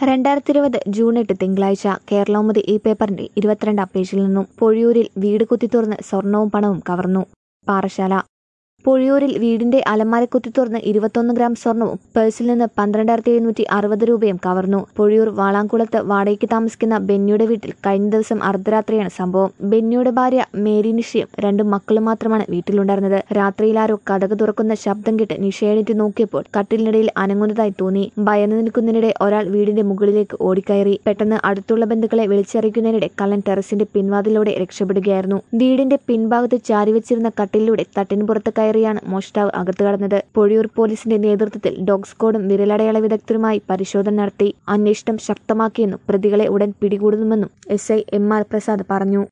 രണ്ടായിരത്തി ഇരുപത് ജൂൺ എട്ട് തിങ്കളാഴ്ച കേരളൗമുദി ഈ പേപ്പറിന്റെ ഇരുപത്തിരണ്ടാം പേജിൽ നിന്നും പൊഴിയൂരിൽ വീട് കുത്തിത്തുറന്ന് സ്വർണവും പണവും കവർന്നു പാറശാല പൊഴിയൂരിൽ വീടിന്റെ അലമാര കുത്തിത്തുറന്ന് ഇരുപത്തൊന്ന് ഗ്രാം സ്വർണവും പേഴ്സിൽ നിന്ന് പന്ത്രണ്ടായിരത്തി എഴുന്നൂറ്റി അറുപത് രൂപയും കവർന്നു പൊഴിയൂർ വാളാംകുളത്ത് വാടകയ്ക്ക് താമസിക്കുന്ന ബെന്നിയുടെ വീട്ടിൽ കഴിഞ്ഞ ദിവസം അർദ്ധരാത്രിയാണ് സംഭവം ബെന്നിയുടെ ഭാര്യ മേരി നിഷയും രണ്ടു മക്കളും മാത്രമാണ് വീട്ടിലുണ്ടായിരുന്നത് രാത്രിയിൽ ആരോ കഥക് തുറക്കുന്ന ശബ്ദം കേട്ട് നിഷ എണീറ്റ് നോക്കിയപ്പോൾ കട്ടിലിനിടയിൽ അനങ്ങുന്നതായി തോന്നി ഭയന്നു നിൽക്കുന്നതിനിടെ ഒരാൾ വീടിന്റെ മുകളിലേക്ക് ഓടിക്കയറി പെട്ടെന്ന് അടുത്തുള്ള ബന്ധുക്കളെ വിളിച്ചറിയിക്കുന്നതിനിടെ കള്ളൻ ടെറസിന്റെ പിൻവാതിലൂടെ രക്ഷപ്പെടുകയായിരുന്നു വീടിന്റെ പിൻഭാഗത്ത് ചാരിവെച്ചിരുന്ന കട്ടിലിലൂടെ തട്ടിന് പുറത്ത് കയറിയാണ് മോഷ്ടാവ് അകത്ത് കടന്നത് പൊഴിയൂർ പോലീസിന്റെ നേതൃത്വത്തിൽ ഡോഗ് സ്ക്വാഡും വിരലടയാള വിദഗ്ധരുമായി പരിശോധന നടത്തി അന്വേഷണം ശക്തമാക്കിയെന്നും പ്രതികളെ ഉടൻ പിടികൂടുമെന്നും S I M R Prasad പറഞ്ഞു